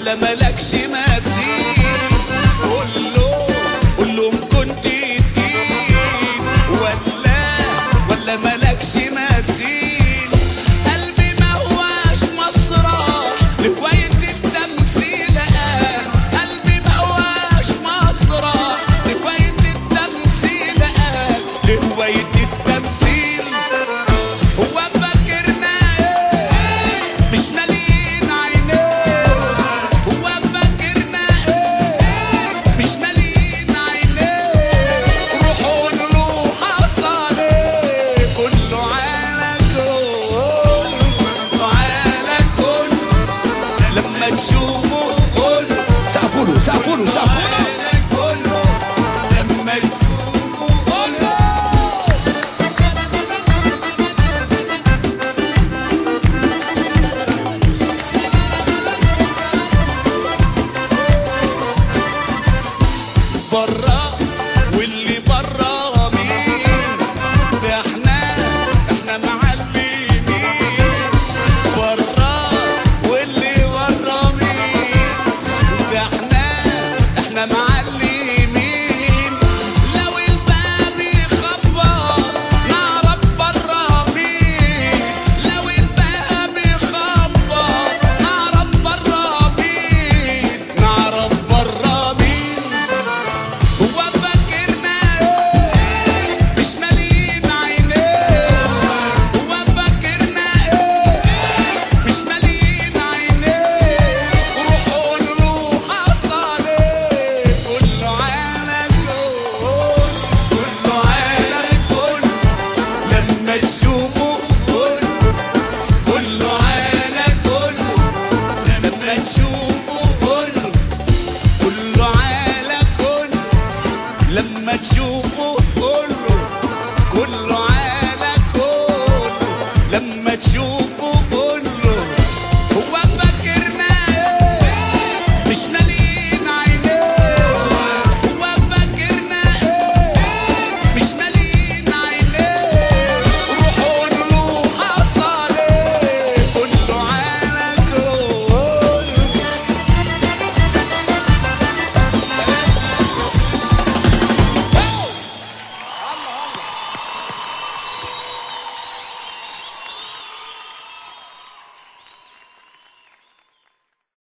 ولا ملكش مثيل قول له قول لهم كنت الدين ولا ولا ملكش مثيل قلبي ما هواش مسرح لهواية التمثيل قال قلبي ما هواش مسرح لهواية التمثيل قال لهواية التمثيل هو فاكرنا ايه مش مالين عينيه هو فاكرنا ايه مش مالين عينيه روحوا له حصل ايه كله على كل على كل لما تشوفوا كل سقفوا له سقفوا له سقفوا